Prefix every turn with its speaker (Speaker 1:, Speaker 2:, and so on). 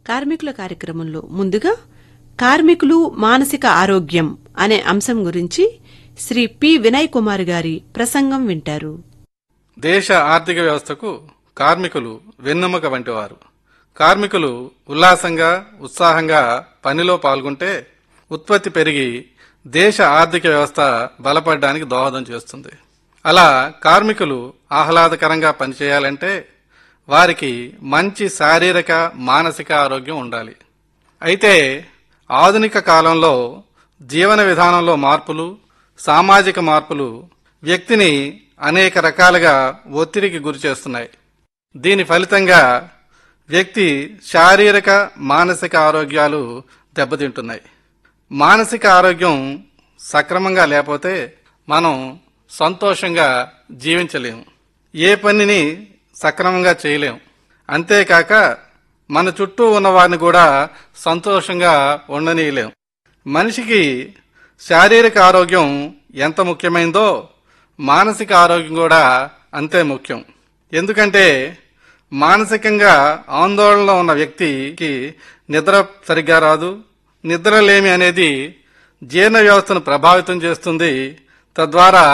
Speaker 1: కార్మికుల కార్యక్రమంలో ముందుగా కార్మికులు మానసిక ఆరోగ్యం అనే అంశం గురించి శ్రీ పి వినయ్ కుమార్ గారి ప్రసంగం వింటారు
Speaker 2: దేశ ఆర్థిక వ్యవస్థకు కార్మికులు వెన్నెముక వంటివారు కార్మికులు ఉల్లాసంగా ఉత్సాహంగా పనిలో పాల్గొంటే ఉత్పత్తి పెరిగి దేశ ఆర్థిక వ్యవస్థ బలపడడానికి దోహదం చేస్తుంది అలా కార్మికులు ఆహ్లాదకరంగా పనిచేయాలంటే వారికి మంచి శారీరక మానసిక ఆరోగ్యం ఉండాలి అయితే ఆధునిక కాలంలో జీవన విధానంలో మార్పులు సామాజిక మార్పులు వ్యక్తిని అనేక రకాలుగా ఒత్తిడికి గురి చేస్తున్నాయి దీని ఫలితంగా వ్యక్తి శారీరక మానసిక ఆరోగ్యాలు దెబ్బతింటున్నాయి మానసిక ఆరోగ్యం సక్రమంగా లేకపోతే మనం సంతోషంగా జీవించలేము ఏ పనిని సక్రమంగా చేయలేం అంతేకాక మన చుట్టూ ఉన్న వారిని కూడా సంతోషంగా ఉండనీయలేం మనిషికి శారీరక ఆరోగ్యం ఎంత ముఖ్యమైందో మానసిక ఆరోగ్యం కూడా అంతే ముఖ్యం ఎందుకంటే మానసికంగా ఆందోళనలో ఉన్న వ్యక్తికి నిద్ర సరిగ్గా రాదు నిద్రలేమి అనేది జీర్ణ వ్యవస్థను ప్రభావితం చేస్తుంది తద్వారా